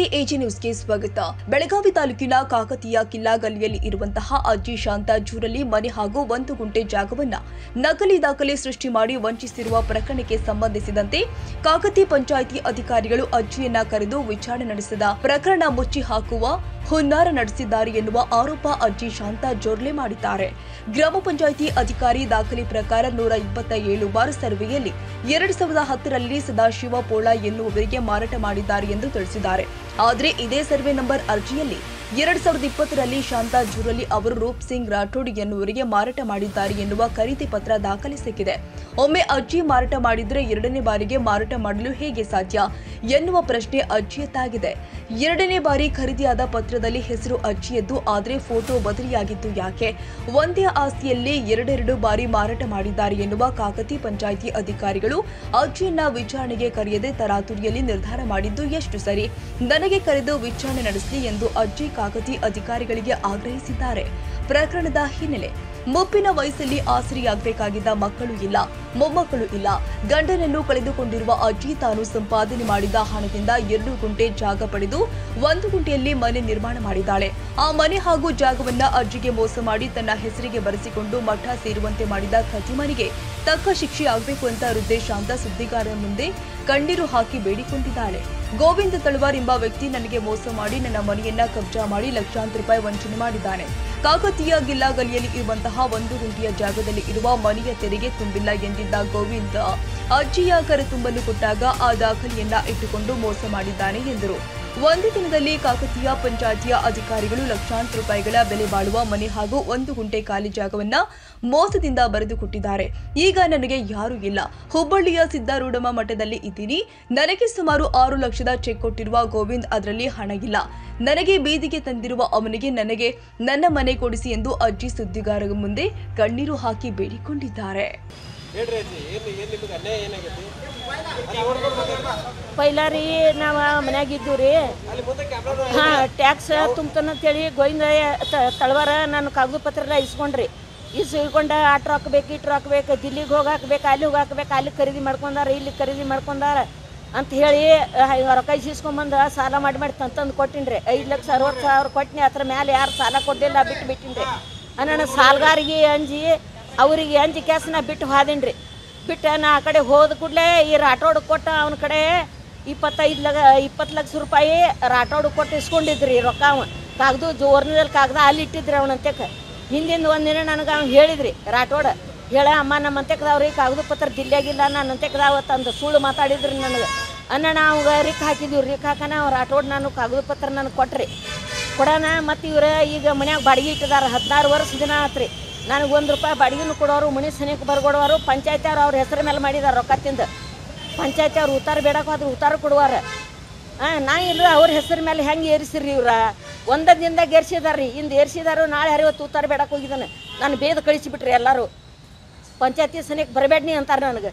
AG ನ್ಯೂಸ್ಗೆ ಸ್ವಾಗತ ಬೆಳಗಾವಿ ತಾಲೂಕಿನ ಕಾಕತಿಯ ಕಿಲ್ಲಾಗಲ್ಲಿಯಲ್ಲಿ ಇರುವಂತಹ ಅಜ್ಜಿ ಶಾಂತ ಜೂರಲ್ಲಿ ಮನೆ ಹಾಗೂ ಒಂದು ಗುಂಟೆ ಜಾಗವನ್ನ ನಕಲಿ ದಾಖಲೆ ಸೃಷ್ಟಿ ಮಾಡಿ ವಂಚಿಸಿರುವ ಪ್ರಕರಣಕ್ಕೆ ಸಂಬಂಧಿಸಿದಂತೆ ಕಾಕತಿ ಪಂಚಾಯಿತಿ ಅಧಿಕಾರಿಗಳು ಅಜ್ಜಿಯನ್ನ ಕರೆದು ವಿಚಾರಣೆ ನಡೆಸಿದ ಪ್ರಕರಣ ಮುಚ್ಚಿ ಹಾಕುವ ಹುನ್ನಾರ ನಡೆಸಿದ್ದಾರೆ ಎನ್ನುವ ಆರೋಪ ಅಜ್ಜಿ ಶಾಂತ ಜೋರ್ಲೆ ಮಾಡಿದ್ದಾರೆ ಗ್ರಾಮ ಪಂಚಾಯಿತಿ ಅಧಿಕಾರಿ ದಾಖಲೆ ಪ್ರಕಾರ ನೂರ ಇಪ್ಪತ್ತ ಏಳು ಬಾರ್ ಸರ್ವೆಯಲ್ಲಿ ಎರಡ್ ಸಾವಿರದ ಹತ್ತರಲ್ಲಿ ಸದಾಶಿವ ಪೋಳ ಎನ್ನುವವರಿಗೆ ಮಾರಾಟ ಮಾಡಿದ್ದಾರೆ ಎಂದು ತಿಳಿಸಿದ್ದಾರೆ ಆದರೆ ಇದೇ ಸರ್ವೆ ನಂಬರ್ ಅರ್ಜಿಯಲ್ಲಿ ಎರಡ್ ಸಾವಿರದ ಇಪ್ಪತ್ತರಲ್ಲಿ ಶಾಂತಾ ಜೂರಲಿ ಅವರು ರೂಪ್ ಸಿಂಗ್ ರಾಠೋಡ್ ಎನ್ನುವರಿಗೆ ಮಾರಾಟ ಮಾಡಿದ್ದಾರೆ ಎನ್ನುವ ಖರೀದಿ ಪತ್ರ ದಾಖಲೆ ಸಿಕ್ಕಿದೆ ಒಮ್ಮೆ ಅಜ್ಜಿ ಮಾರಾಟ ಮಾಡಿದ್ರೆ ಎರಡನೇ ಬಾರಿಗೆ ಮಾರಾಟ ಮಾಡಲು ಹೇಗೆ ಸಾಧ್ಯ ಎನ್ನುವ ಪ್ರಶ್ನೆ ಅಜ್ಜಿಯದ್ದಾಗಿದೆ ಎರಡನೇ ಬಾರಿ ಖರೀದಿಯಾದ ಪತ್ರದಲ್ಲಿ ಹೆಸರು ಅಜ್ಜಿಯದ್ದು ಆದರೆ ಫೋಟೋ ಬದಲಿಯಾಗಿದ್ದು ಯಾಕೆ ಒಂದೇ ಆಸ್ತಿಯಲ್ಲಿ ಎರಡೆರಡು ಬಾರಿ ಮಾರಾಟ ಮಾಡಿದ್ದಾರೆ ಎನ್ನುವ ಕಾಕತಿ ಪಂಚಾಯಿತಿ ಅಧಿಕಾರಿಗಳು ಅಜ್ಜಿಯನ್ನ ವಿಚಾರಣೆಗೆ ಕರೆಯದೆ ತರಾತುರಿಯಲ್ಲಿ ನಿರ್ಧಾರ ಮಾಡಿದ್ದು ಎಷ್ಟು ಸರಿ ನನಗೆ ಕರೆದು ವಿಚಾರಣೆ ನಡೆಸಲಿ ಎಂದು ಅಜ್ಜಿ ಕಾಕತಿ ಅಧಿಕಾರಿಗಳಿಗೆ ಆಗ್ರಹಿಸಿದ್ದಾರೆ ಪ್ರಕರಣದ ಹಿನ್ನೆಲೆ ಮುಪ್ಪಿನ ವಯಸ್ಸಲ್ಲಿ ಆಸರಿಯಾಗಬೇಕಾಗಿದ್ದ ಮಕ್ಕಳು ಇಲ್ಲ ಮೊಮ್ಮಕ್ಕಳು ಇಲ್ಲ ಗಂಡನನ್ನು ಕಳೆದುಕೊಂಡಿರುವ ಅಜ್ಜಿ ತಾನು ಸಂಪಾದನೆ ಮಾಡಿದ ಹಣದಿಂದ ಎರಡು ಗುಂಟೆ ಜಾಗ ಪಡೆದು ಒಂದು ಗುಂಟೆಯಲ್ಲಿ ಮನೆ ನಿರ್ಮಾಣ ಮಾಡಿದ್ದಾಳೆ ಆ ಮನೆ ಹಾಗೂ ಜಾಗವನ್ನ ಅಜ್ಜಿಗೆ ಮೋಸ ಮಾಡಿ ತನ್ನ ಹೆಸರಿಗೆ ಬರೆಸಿಕೊಂಡು ಮಠ ಸೇರುವಂತೆ ಮಾಡಿದ ಖತಿಮನಿಗೆ ತಕ್ಕ ಶಿಕ್ಷೆ ಆಗಬೇಕು ಅಂತ ವೃದ್ಧೆ ಶಾಂತ ಸುದ್ದಿಗಾರರ ಮುಂದೆ ಕಣ್ಣೀರು ಹಾಕಿ ಬೇಡಿಕೊಂಡಿದ್ದಾಳೆ ಗೋವಿಂದ ತಳವಾರ್ ಎಂಬ ವ್ಯಕ್ತಿ ನನಗೆ ಮೋಸ ಮಾಡಿ ನನ್ನ ಮನೆಯನ್ನ ಕಬ್ಜಾ ಮಾಡಿ ಲಕ್ಷಾಂತರ ರೂಪಾಯಿ ವಂಚನೆ ಮಾಡಿದ್ದಾನೆ ಕಾಕತೀಯ ಗಿಲ್ಲಾಗಲಿಯಲ್ಲಿ ಇರುವಂತಹ ಒಂದು ಗುಂಟೆಯ ಜಾಗದಲ್ಲಿ ಇರುವ ಮನೆಯ ತೆರಿಗೆ ತುಂಬಿಲ್ಲ ಎಂದಿದ್ದ ಗೋವಿಂದ ಅಜ್ಜಿಯ ಕರೆ ತುಂಬಲು ಕೊಟ್ಟಾಗ ಆ ದಾಖಲೆಯನ್ನ ಇಟ್ಟುಕೊಂಡು ಮೋಸ ಮಾಡಿದ್ದಾನೆ ಎಂದರು ಒಂದು ದಿನದಲ್ಲಿ ಕಾಕತೀಯ ಪಂಚಾಯತಿಯ ಅಧಿಕಾರಿಗಳು ಲಕ್ಷಾಂತರ ರೂಪಾಯಿಗಳ ಬೆಲೆ ಬಾಳುವ ಮನೆ ಹಾಗೂ ಒಂದು ಗುಂಟೆ ಖಾಲಿ ಜಾಗವನ್ನ ಮೋಸದಿಂದ ಬರೆದು ಕೊಟ್ಟಿದ್ದಾರೆ ಈಗ ನನಗೆ ಯಾರೂ ಇಲ್ಲ ಹುಬ್ಬಳ್ಳಿಯ ಸಿದ್ದಾರೂಢಮ ಮಠದಲ್ಲಿ ಇದ್ದೀನಿ ನನಗೆ ಸುಮಾರು ಆರು ಲಕ್ಷದ ಚೆಕ್ ಕೊಟ್ಟಿರುವ ಗೋವಿಂದ್ ಅದರಲ್ಲಿ ಹಣ ಇಲ್ಲ ನನಗೆ ಬೀದಿಗೆ ತಂದಿರುವ ಅವನಿಗೆ ನನಗೆ ನನ್ನ ಮನೆ ಕೊಡಿಸಿ ಎಂದು ಅಜ್ಜಿ ಸುದ್ದಿಗಾರರ ಮುಂದೆ ಕಣ್ಣೀರು ಹಾಕಿ ಬೇಡಿಕೊಂಡಿದ್ದಾರೆ ಹೇಳ್ರಿ ಅಜ್ಜಿ ಏನು ಏನು ನಿಮಗೆ ಅನ್ಯಾಯ ಏನಾಗೈತಿ ಅಲ್ಲಿ ನೋಡ್ಕೊಂಡು ಮಾತಾಡ್ರಿ. ಪೈಲ ರೀ ನಾವು ಮನ್ಯಾಗ ಇದ್ದೀವಿ ರೀ ಅಲ್ಲಿ ಮುಂದೆ ಕ್ಯಾಮ್ರಾ ಹಾಂ ಟ್ಯಾಕ್ಸ್ ತುಂಬ್ತಾನ ಅಂತೇಳಿ ಗೋವಿಂದ ತ- ತಳವಾರ ನಾನು ಕಾಗದ ಪತ್ರ ಎಲ್ಲ ಇಸ್ಕೊಂಡ್ರಿ ಇಸ್ಕೊಂಡ ಆಟ್ ರೊಕ್ಕ ಬೇಕು ಇಟ್ಟು ರೊಕ್ಕ ಬೇಕು ದಿಲ್ಲಿಗೆ ಹೋಗಿ ಹಾಕ್ಬೇಕು ಅಲ್ಲಿ ಹೋಗಿ ಹಾಕ್ಬೇಕು ಅಲ್ಲಿ ಖರೀದಿ ಮಾಡ್ಕೊಂಡಾರ ಇಲ್ಲಿ ಖರೀದಿ ಮಾಡ್ಕೊಂಡಾರ ಅಂತ ಹೇಳಿ ಅಹ್, ರೊಕ್ಕ ಇಸ್ಕೊಂಬಂದು ಸಾಲ ಮಾಡಿ ಮಾಡಿ ತಂತಂದು ಕೊಟ್ಟಿನ್ರಿ ಐದು ಲಕ್ಷ ಅರವತ್ತು ಸಾವಿರ ಕೊಟ್ಟಿನಿ ಅದ್ರ ಮೇಲೆ ಯಾರು ಸಾಲ ಕೊಡಲಿಲ್ಲ ಬಿಟ್ಟು ಬಿಟ್ಟಿನ್ರಿ ನನ್ನ ಸಾಲಗಾರಿಗೆ ಅಂಜಿ ಅವರಿಗೆ ಅಂಜಿ ಕ್ಯಾಸ್ ನಾ ಬಿಟ್ಟು ಹೋದೇನ್ರಿ ಬಿಟ್ಟು ನಾ ಆ ಕಡೆ ಹೋದ ಕೂಡಲೇ ಈ ರಾಠೋಡ್ ಕೊಟ್ಟ ಅವನ ಕಡೆ ಇಪ್ಪತ್ತೈದು ಲಕ್ಷ ಇಪ್ಪತ್ತು ಲಕ್ಷ ರೂಪಾಯಿ ರಾಠೋಡ್ ಕೊಟ್ಟು ಇಸ್ಕೊಂಡಿದ್ರಿ ರೊಕ್ಕ ಅವ ಕಾಗದು ಜೋರ್ನದಲ್ಲಿ ಕಾಗದ ಅಲ್ಲಿ ಇಟ್ಟಿದ್ರಿ ಅವನಂತೆಕ ಹಿಂದಿಂದ ಒಂದಿನ ನನಗೆ ಅವ್ನು ಹೇಳಿದ್ರಿ ರಾಠೋಡ ಹೇಳ ಅಮ್ಮ ನಮ್ಮ ಅಂತೆಕದವ್ರಿ ಕಾಗದ ಪತ್ರ ದಿಲ್ಲಾಗಿಲ್ಲ ನಾನು ಅಂತೆಕದಾವ ತಂದು ಸುಳ್ಳು ಮಾತಾಡಿದ್ರಿ ನನಗೆ ಅನ್ನ ಅವಾಗ ರಿಕ್ ಹಾಕಿದ್ವಿ ರಿಕ್ ಹಾಕನ ಅವ್ರು ರಾಠೋಡ್ ನಾನು ಕಾಗದ ಪತ್ರ ನನಗೆ ಕೊಟ್ರಿ ಕೊಡೋಣ ಮತ್ತು ಇವ್ರ ಈಗ ಮನ್ಯಾಗ ಬಾಡಿಗೆ ಇಟ್ಟಿದಾರ ಹದಿನಾರು ವರ್ಷ ದಿನ ಆತ್ರಿ ನನಗೆ ಒಂದು ರೂಪಾಯಿ ಬಾಡಿಗೆನೂ ಕೊಡೋರು ಮನೆ ಸನಿಯಕ್ಕೆ ಬರ್ಕೊಡೋರು ಪಂಚಾಯತಿ ಅವ್ರು ಅವ್ರ ಹೆಸರ ಮೇಲೆ ಮಾಡಿದಾರೆ ರೊಕ್ಕ ತಿಂದು ಪಂಚಾಯತಿ ಅವ್ರು ಉತ್ತಾರ ಬೇಡಕ್ಕೆ ಹೋದ್ರೆ ಉತ್ತಾರ ಕೊಡುವಾರ ಹಾಂ ನಾ ಇಲ್ಲ ಅವ್ರ ಹೆಸರ ಮೇಲೆ ಹೆಂಗೆ ಏರಿಸಿರಿ ಇವ್ರ ಒಂದ ದಿನದಾಗ ಏರ್ಸಿದಾರ ರೀ ಇಂದು ಏರ್ಸಿದಾರು ನಾಳೆ ಹರಿವತ್ತು ಉತ್ತಾರ ಬೇಡಕ್ಕೆ ಹೋಗಿದ್ದಾನೆ ನಾನು ಬೇದ ಕಳಿಸಿಬಿಟ್ರಿ ಎಲ್ಲರೂ ಪಂಚಾಯತಿ ಸನಿಯಕ್ಕೆ ಬರಬೇಡ್ನಿ ಅಂತಾರೆ ನನಗೆ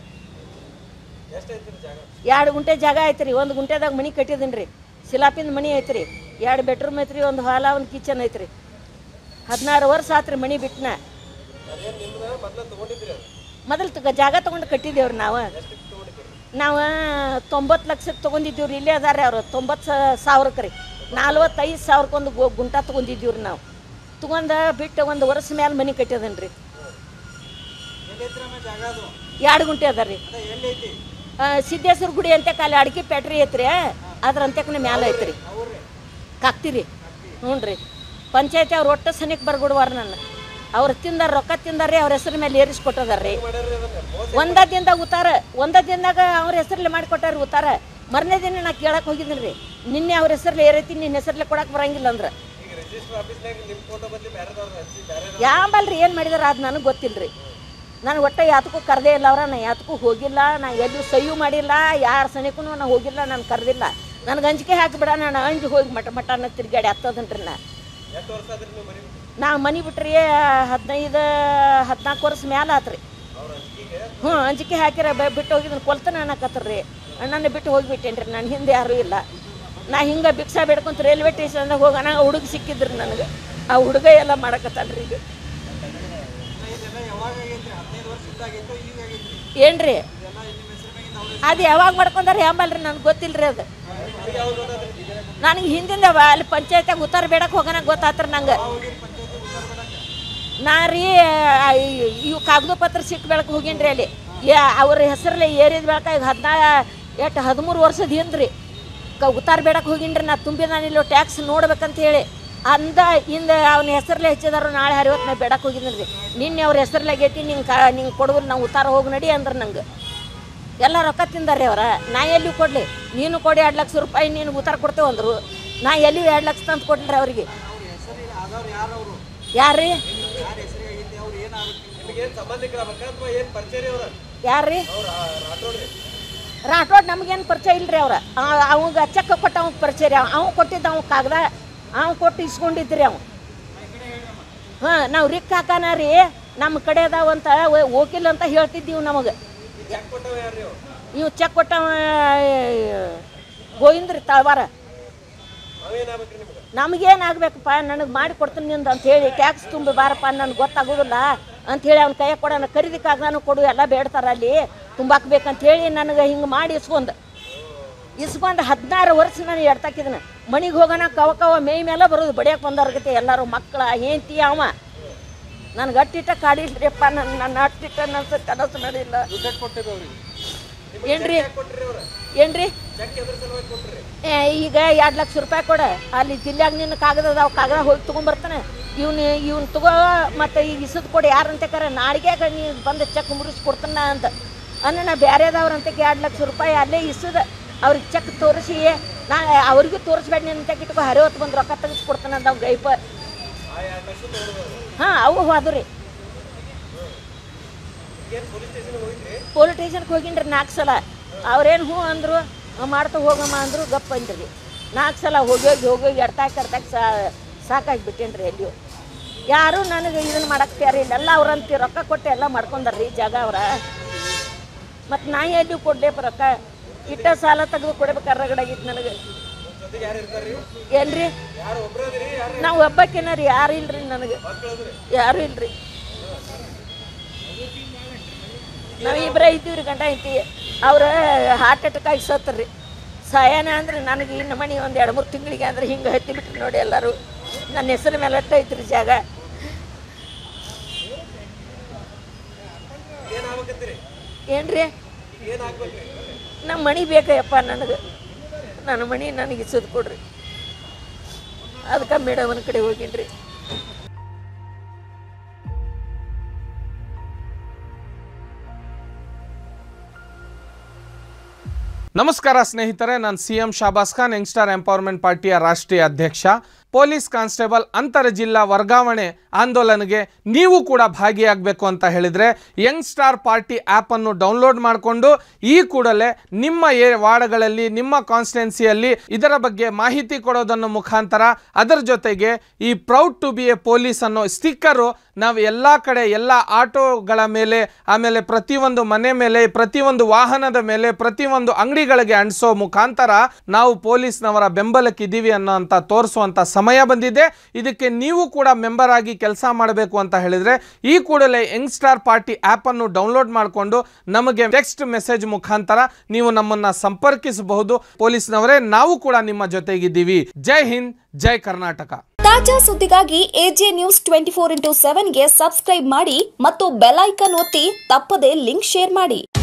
ಎರಡು ಗುಂಟೆ ಜಾಗ ಐತ್ರಿ ಒಂದು ಗುಂಟೆದಾಗ ಮನೆ ಕಟ್ಟಿದ್ದೀನಿ ರೀ ಸಿಲಾಪಿಂದ ಮನೆ ಐತ್ರಿ ಎರಡು ಬೆಡ್ರೂಮ್ ಐತ್ರಿ ಒಂದು ಹಾಲ ಒಂದು ಕಿಚನ್ ಐತ್ರಿ ಹದಿನಾರು ವರ್ಷ ಆತ್ರಿ ಮನೆ ಬಿಟ್ಟನ ಅದೇನು ನಿಮ್ದು ಮೊದಲು ತೊಗೊಂಡಿದ್ರಿ ಅದು ಮೊದಲು ತಗ ಜಾಗ ತೊಗೊಂಡು ಕಟ್ಟಿದ್ದೇವ್ರಿ ನಾವು ನಾವು ತೊಂಬತ್ತು ಲಕ್ಷಕ್ಕೆ ತೊಗೊಂಡಿದ್ದೀವ್ರಿ ಇಲ್ಲೇ ಅದಾರೆ ಅವರು ತೊಂಬತ್ತು ಸಾವಿರಕ್ಕೆ ರೀ ನಲ್ವತ್ತೈದು ಸಾವಿರಕ್ಕೊಂದು ಗು ಗುಂಟ ತೊಗೊಂಡಿದ್ದೀವ್ರಿ ನಾವು ತೊಗೊಂಡು ಬಿಟ್ಟು ಒಂದು ವರ್ಷ ಮೇಲೆ ಮನೆ ಕಟ್ಟಿದನ್ ರೀ ಎಲ್ಲೈತ್ರಿ ಆಮೇಲೆ ಜಾಗ ಅದು ಎರಡು ಗುಂಟೆ ಅದ ರೀ ಅದ ಎಲ್ಲೈತಿ ಸಿದ್ದೇಶ್ವರ ಗುಡಿ ಅಂತ ಅಲ್ಲಿ ಅಡಿಕೆ ಫ್ಯಾಟ್ರಿ ಐತ್ರಿ ಅದ್ರ ಅಂತ್ಯಕ್ಕನ ಮ್ಯಾಲೆ ಐತ್ರಿ ಅವ್ರಿ ಕಾಕ್ತಿರಿ ಹ್ಞೂ ರೀ ಪಂಚಾಯತಿ ಅವ್ರು ಒಟ್ಟು ಸನಿಕ್ ಬರ್ಬಿಡುವಾರ ನನ್ನ ಅವ್ರು ತಿಂದಾರ ರೊಕ್ಕ ತಿಂದಾರ್ರಿ ಅವ್ರ ಹೆಸರ ಮೇಲೆ ಏರಿಸ್ಕೊಟ್ಟದಾರ್ರಿ ಮಾಡ್ಯಾರ್ರಿ ಅದನ್ನ ಮೋಸ ಒಂದ ದಿನದಾಗ ಉತ್ತಾರ ಒಂದ ದಿನದಾಗ ಅವ್ರ ಹೆಸರಲ್ಲಿ ಮಾಡಿಕೊಟ್ಟಾರ ಉತ್ತಾರ ಮರನೇ ದಿನ ನಾ ಕೇಳಕ್ಕೆ ಹೋಗಿದ್ದೀನಿ ರೀ ನಿನ್ನೆ ಅವ್ರ ಹೆಸರಲ್ಲಿ ಏರೈತಿ ನಿನ್ನ ಹೆಸರಲ್ಲಿ ಕೊಡಕ್ಕೆ ಬರಂಗಿಲ್ಲ ಅಂದ್ರೆ ಈಗ ರಿಜಿಸ್ಟರ್ ಆಫೀಸ್ನಾಗ ನಿಮ್ಮ ಫೋಟೋ ಬದಲಿ ಬೇರೆದವ್ರನ್ನ ಹಚ್ಚಿ ಬೇರೆ ಯಾಂಬಲ್ರಿ ಏನು ಮಾಡಿದಾರ ಅದು ನನಗೆ ಗೊತ್ತಿಲ್ಲ ರೀ ನಾನು ಒಟ್ಟು ಯಾತಕ್ಕೂ ಕರೆದೇ ಇಲ್ಲ ಅವ್ರ ನಾ ಯಾತಕ್ಕೂ ಹೋಗಿಲ್ಲ ನಾ ಎಲ್ಲೂ ಸಹ್ಯೂ ಮಾಡಿಲ್ಲ ಯಾರ ಸನಿಕೂ ನಾ ಹೋಗಿಲ್ಲ ನಾನು ಕರೆದಿಲ್ಲ ನನಗೆ ಅಂಜಿಕೆ ಹಾಕಿಬಿಡ ನಾನು ಅಂಜಿ ಹೋಗಿ ಮಟ ಮಟನ ತಿರ್ಗಾಡಿ ಹತ್ತದನ್ರಿ ನಾ ಎಷ್ಟು ವರ್ಷ ಆದ್ರಿ ನೀವು ಮರಿ ನಾ ಮನೆ ಬಿಟ್ರಿ ಹದಿನೈದು ಹದಿನಾಲ್ಕು ವರ್ಷ ಮ್ಯಾಲೆ ಆತ್ರಿ ಅವ್ರ ಅಂಜಿಕೆಗೆ ಹ್ಞೂ ಅಂಜಿಕೆ ಹಾಕಿರ ಬ ಬಿಟ್ಟು ಹೋಗಿದ್ದನ್ನು ಕೊಲ್ತನ ಅನ್ನಕತ್ತರ್ರಿ ಅಣ್ಣನ ಬಿಟ್ಟು ಹೋಗಿಬಿಟ್ಟೇನ್ರಿ ನಾನು ಹಿಂದೆ ಯಾರೂ ಇಲ್ಲ ನಾ ಹಿಂಗೆ ಭಿಕ್ಷಾ ಬೇಡ್ಕೊಂತ ರೈಲ್ವೆ ಸ್ಟೇಷನ್ದಾಗ ಹೋಗೋಣ ಹುಡುಗ ಸಿಕ್ಕಿದ್ರಿ ನನಗೆ ಆ ಹುಡುಗ ಎಲ್ಲ ಮಾಡಕತ್ತಲ್ರಿ ಈಗ ಇದೆಲ್ಲ ಯಾವಾಗ ಆಗೈತ್ರಿ ಹದಿನೈದು ವರ್ಷದಿಂದ ಆಗೈತೋ ಈಗ ಆಗೈತ್ರಿ ಏನ್ರಿ ಇದೆಲ್ಲ ನಿಮ್ಮ ಹೆಸರು ಮ್ಯಾಗಿಂದ ಅವ್ರ ಅದು ಯಾವಾಗ ಮಾಡ್ಕೊಂಡಾರಯಾಂಬಲ್ರಿ ನನಗೆ ಗೊತ್ತಿಲ್ಲ ರೀ ಅದು ಅವ್ರಿಗೆ ಯಾವಾಗ ಗೊತ್ತಾದ್ರಿ ನನಗೆ ಹಿಂದಿಂದ ವ- ಅಲ್ಲಿ ಪಂಚಾಯತ್ಯಾಗ ಉತ್ತರ ಬೇಡಕ್ಕೆ ಹೋಗೋಣ ಗೊತ್ತಾತ್ರ ನಂಗೆ ನಾ ರೀ ಆ, ಇ- ಇವು ಕಾಗದ ಪತ್ರ ಸಿಕ್ಕ ಬೆಳಕು ಹೋಗೀನಿ ಅಲ್ಲಿ ಯಾ ಅವ್ರ ಹೆಸರಲ್ಲಿ ಏರಿದ ಬೆಳಕ ಈಗ ಹದಿನಾ ಎಷ್ಟು ಹದಿಮೂರು ವರ್ಷದ ಹಿಂದ್ರಿ ಕ ಉತ್ತಾರ ಬೇಡಕ್ಕೆ ಹೋಗಿನ್ರಿ ನಾ ತುಂಬಿ ನಾನು ಇಲ್ಲಿ ಟ್ಯಾಕ್ಸ್ ನೋಡ್ಬೇಕಂತ ಹೇಳಿ ಅಂದ ಇಂದ ಅವನ ಹೆಸರಲ್ಲೇ ಹೆಚ್ಚಿದಾರು ನಾಳೆ ಹರಿವತ್ತು ನಾ ಬೇಡಕ್ಕೆ ಹೋಗಿದ್ದೀನಿ ರೀ ನಿನ್ನೆ ಅವ್ರ ಹೆಸರಲ್ಲೇ ಆಗೈತಿ ನಿಂಗೆ ಕಾ ನಿಂಗೆ ಕೊಡೋದಿಲ್ಲ ನಾವು ಉತ್ತಾರ ಹೋಗಿ ನಡಿ ಅಂದ್ರೆ ನಂಗೆ ಎಲ್ಲ ರೊಕ್ಕ ತಿಂದಾರೆ ಅವರ ನಾ ಎಲ್ಲಿ ಕೊಡಲಿ ನೀನು ಕೊಡಿ ಎರಡು ಲಕ್ಷ ರೂಪಾಯಿ ನೀನು ಉತ್ತಾರ ಕೊಡ್ತೇವೆ ಅಂದರು ನಾ ಎಲ್ಲಿ ಎರಡು ಲಕ್ಷ ತಂದು ಕೊಟ್ಟಿರಿ ಅವರಿಗೆ ಯಾರ್ರೀ ನಿಮಗೇನು ಸಂಬಂಧಿಕರಾಗಬೇಕಾ ಅಥವಾ ಏನು ಪರಿಚಯ ಅವ್ರ ಯಾರ್ರೀ ಅವ್ರ ರಾಠೋಡ್ರಿ ರಾಠೋಡ್ ನಮಗೇನು ಪರಿಚಯ ಇಲ್ರಿ ಅವ್ರ ಅವಾಗ ಚೆಕ್ ಕೊಟ್ಟ ಅವ್ನ ಪರಿಚಯ ರೀ ಅವ ಕೊಟ್ಟಿದ್ದ ಅವ ಕಾಗದ ಅವ ಕೊಟ್ಟು ಇಸ್ಕೊಂಡಿದ್ರಿ ಅವ ಹಾಂ ನಾವು ರಿಕ್ ಹಾಕಾನ ರೀ ನಮ್ಮ ಕಡೆ ಅದಾವಂತ ಓಕಿಲ್ ಅಂತ ಹೇಳ್ತಿದ್ದೀವಿ ನಮಗೆ ಚೆಕ್ ಕೊಟ್ಟವ ಯಾರು ನೀವು ಇವು ಚೆಕ್ ಕೊಟ್ಟವ ಗೋವಿಂದ್ರಿ ತಳವಾರ ಅವೇನಾಗ್ಬೇಕ್ರಿ ನಿಮ್ಗೆ ನಮಗೇನಾಗಬೇಕಪ್ಪ ನನಗೆ ಮಾಡಿ ಕೊಡ್ತೀನಿ ನಿಂದು ಅಂತ ಹೇಳಿ ಟ್ಯಾಕ್ಸ್ ತುಂಬಿ ಬಾರಪ್ಪ ನನಗೆ ಗೊತ್ತಾಗೋದಿಲ್ಲ ಅಂತ ಹೇಳಿ ಅವ್ನ ಕೈಯಾಗ ಕೊಡೋಣ ಖರೀದಿ ಕಾಗದಾನು ಕೊಡು ಎಲ್ಲ ಬೇಡ್ತಾರ ಅಲ್ಲಿ ತುಂಬಾಕ್ ಬೇಕಂತ ಹೇಳಿ ನನಗೆ ಹಿಂಗೆ ಮಾಡಿ ಇಸ್ಕೊಂಡ್ ಇಸ್ಕೊಂಡು ಹದಿನಾರು ವರ್ಷ ನಾನು ಎಡ್ತಾಕಿದನ ಮನಿಗೆ ಹೋಗೋಣ ಕವ ಕವ ಮೇಯ್ ಮೇಲೆ ಬರೋದು ಬಡಿಯಕ್ಕೆ ಬಂದವ್ರಿಗೆ ಎಲ್ಲರೂ ಮಕ್ಕಳ ಹೆಂಡತಿ ಅವ ನನಗೆ ಅಟ್ಟಿಟ್ಟ ಕಾಡಿಲ್ರಿಪ್ಪ ನನ್ನ ನನ್ನ ಅಟ್ಟಿಟ್ಟ ನನ್ನ ಕನಸು ನಡಿಲ್ಲ ದುಡ್ಡು ಕೊಟ್ಟಿದ್ದು ಅವ್ರಿಗೆ ಏನ್ರಿ ಕೊಟ್ರಿ ಅವ್ರ ಏನ್ರಿ ಚೆಕ್ ಎದ್ರ ಸಲುವಾಗಿ ಕೊಟ್ರಿ ಏ, ಈಗ ಎರಡು ಲಕ್ಷ ರೂಪಾಯಿ ಕೊಡ ಅಲ್ಲಿ ಜಿಲ್ಲೆಯಾಗ ನಿನ್ನ ಕಾಗದ ಅದಾವ ಕಾಗದ ಹೋಗಿ ತೊಗೊಂಬರ್ತಾನೆ ಇವ್ನು ಇವ್ನು ತಗೋ ಮತ್ತೆ ಈಗ ಇಸದ್ ಕೊಡಿ ಯಾರಂತ ಕರೆ ನಾಳೆಗೆ ನೀನು ಬಂದು ಚೆಕ್ ಮುರಿಸಿ ಕೊಡ್ತಾನ ಅಂತ ಅನ್ನ ನಾ ಬೇರೆದವ್ರಂತ ಎರಡು ಲಕ್ಷ ರೂಪಾಯಿ ಅಲ್ಲೇ ಇಸದ ಅವ್ರಿಗೆ ಚೆಕ್ ತೋರಿಸಿ ನಾ ಅವ್ರಿಗೂ ತೋರಿಸ್ಬೇಡ ನಿನ್ನ ಇಟ್ಕೊ ಹರಿವತ್ತು ಬಂದು ರೊಕ್ಕ ತೆಗೆಸ್ಕೊಡ್ತಾನೆ ಅಂತ ಅವ್ನು ಗೈಪ ಆ ಎರಡು ಲಕ್ಷ ತಗೊಂಡ್ಬರ್ರಿ ಹಾಂ ಅವು ಹೋದ್ರಿ ಏನು ಪೊಲೀಸ್ ಸ್ಟೇಷನ್ಗೆ ಹೋಗಿದ್ರಿ ಪೊಲೀಸ್ ಸ್ಟೇಷನ್ಗೆ ಹೋಗಿನ್ರಿ ನಾಲ್ಕು ಸಲ ಅವ್ರೇನು ಹ್ಞೂ ಅಂದರು ಮಾಡ್ತಾ ಹೋಗಮ್ಮ ಅಂದರು ಗಪ್ಪ ಅಂದ್ರಿ ನಾಲ್ಕು ಸಲ ಹೋಗಿ ಹೋಗಿ ಹೋಗಿ ಹೋಗಿ ಎಡ್ತಾಕ್ ಎಡ್ತಾಕ್ ಸಾ ಸಾಕಾಗಿ ಬಿಟ್ಟೇನ್ರಿ ಎಲ್ಲಿಯೂ ಯಾರೂ ನನಗೆ ಇದನ್ನು ಮಾಡಕ್ಕೆ ತಯಾರಿಲ್ಲ ಎಲ್ಲ ಅವ್ರಂತ ರೊಕ್ಕ ಕೊಟ್ಟು ಎಲ್ಲ ಮಾಡ್ಕೊಂಡಾರ್ರಿ ಜಾಗ ಅವ್ರ ಮತ್ತು ನಾ ಎಲ್ಲಿ ಕೊಡ್ಲೇಪ ರೊಕ್ಕ ಇಟ್ಟ ಸಾಲ ತೆಗೆದು ಕೊಡ್ಬೇಕು ರಗಡಾಗಿತ್ತು ನನಗೆ ಜೊತೆಗೆ ಯಾರು ಇರ್ತಾರ್ರಿ ಏನ್ರಿ ಯಾರು ಒಬ್ರು ಅದಿರಿ ಯಾರು ನಾವು ಒಬ್ಬಾಕಿನ ರೀ ಯಾರು ಇಲ್ರಿ ನನಗೆ ಮಕ್ಳು ಅದ್ರಿ ಯಾರು ಇಲ್ರಿ ನಾವು ಇಬ್ಬರೇ ಇದ್ದೀವ್ರಿ ಗಂಡ ಐತಿ ಅವ್ರ ಹಾರ್ಟ್ ಅಟ್ಯಾಕ್ ಆಗಿ ಸತ್ತರ್ರಿ ಸಾಯನ ಅಂದ್ರೆ ನನಗೆ ಇನ್ನು ಮನೆ ಒಂದು ಎರಡು ಮೂರು ತಿಂಗಳಿಗೆ ಅಂದ್ರೆ ಹಿಂಗೆ ಹತ್ತಿ ಬಿಟ್ರಿ ನೋಡಿ ಎಲ್ಲರೂ ನನ್ನ ಹೆಸರು ಮೇಲೆ ಅಟ್ಟ ಐತ್ರಿ ಜಾಗ ಏನಾಗ್ಬೇಕಂತೀರಿ ಏನ್ರಿ ಏನಾಗ್ಬೇಕ್ರಿ ನಮ್ಮ ಮನೆ ಬೇಕಯ್ಯಪ್ಪ ನನಗೆ ನನ್ನ ಮನೆ ನನಗೆ ಇಸದ್ ಕೊಡ್ರಿ ಅದಕ್ಕೆ ಮೇಡಮನ ಕಡೆ ಹೋಗಿನ್ರಿ ನಮಸ್ಕಾರ ಸ್ನೇಹಿತರೆ ನಾನು C M Shabas Khan youngstar empowerment ಪಾರ್ಟಿಯ ರಾಷ್ಟ್ರೀಯ ಅಧ್ಯಕ್ಷ ಪೊಲೀಸ್ ಕಾನ್ಸ್ಟೇಬಲ್ ಅಂತರ ಜಿಲ್ಲಾ ವರ್ಗಾವಣೆ ಆಂದೋಲನಗೆ ನೀವು ಕೂಡ ಭಾಗಿಯಾಗಬೇಕು ಅಂತ ಹೇಳಿದರೆ ಯಂಗ್ ಸ್ಟಾರ್ ಪಾರ್ಟಿ ಆ್ಯಪನ್ನು ಡೌನ್ಲೋಡ್ ಮಾಡಿಕೊಂಡು ಈ ಕೂಡಲೇ ನಿಮ್ಮ ಏ ವಾರ್ಡ್ಗಳಲ್ಲಿ ನಿಮ್ಮ ಕಾನ್ಸ್ಟಿಟ್ಯುನ್ಸಿಯಲ್ಲಿ ಇದರ ಬಗ್ಗೆ ಮಾಹಿತಿ ಕೊಡೋದನ್ನು ಮುಖಾಂತರ ಅದರ ಜೊತೆಗೆ ಈ proud to be a police ಅನ್ನೋ ಸ್ಟಿಕ್ಕರು ನಾವು ಎಲ್ಲ ಕಡೆ ಎಲ್ಲ ಆಟೋಗಳ ಮೇಲೆ ಆಮೇಲೆ ಪ್ರತಿಯೊಂದು ಮನೆ ಮೇಲೆ ಪ್ರತಿಯೊಂದು ವಾಹನದ ಮೇಲೆ ಪ್ರತಿಯೊಂದು ಅಂಗಡಿಗಳಿಗೆ ಅಂಟಿಸೋ ಮುಖಾಂತರ ನಾವು ಪೊಲೀಸ್ನವರ ಬೆಂಬಲಕ್ಕಿದ್ದೀವಿ ಅನ್ನೋ ಅಂತ ತೋರಿಸುವಂಥ ಸಮಯ ಬಂದಿದೆ ಇದಕ್ಕೆ ನೀವು ಕೂಡ ಮೆಂಬರ್ ಆಗಿ ಕೆಲಸ ಮಾಡಬೇಕು ಅಂತ ಹೇಳಿದರೆ ಈ ಕೂಡಲೇ ಯಂಗ್ ಸ್ಟಾರ್ ಪಾರ್ಟಿ ಆ್ಯಪನ್ನು ಡೌನ್ಲೋಡ್ ಮಾಡಿಕೊಂಡು ನಮಗೆ ಟೆಕ್ಸ್ಟ್ ಮೆಸೇಜ್ ಮುಖಾಂತರ ನೀವು ನಮ್ಮನ್ನು ಸಂಪರ್ಕಿಸಬಹುದು ಪೊಲೀಸ್ನವರೇ ನಾವು ಕೂಡ ನಿಮ್ಮ ಜೊತೆಗಿದ್ದೀವಿ ಜೈ ಹಿಂದ್ ಜೈ ಕರ್ನಾಟಕ ತಾಜಾ ಸುದ್ದಿಗಾಗಿ AJ news twenty four into ಸೆವೆನ್ಗೆ ಸಬ್ಸ್ಕ್ರೈಬ್ ಮಾಡಿ ಮತ್ತು ಬೆಲ್ ಐಕನ್ ಒತ್ತಿ ತಪ್ಪದೇ ಲಿಂಕ್ ಶೇರ್ ಮಾಡಿ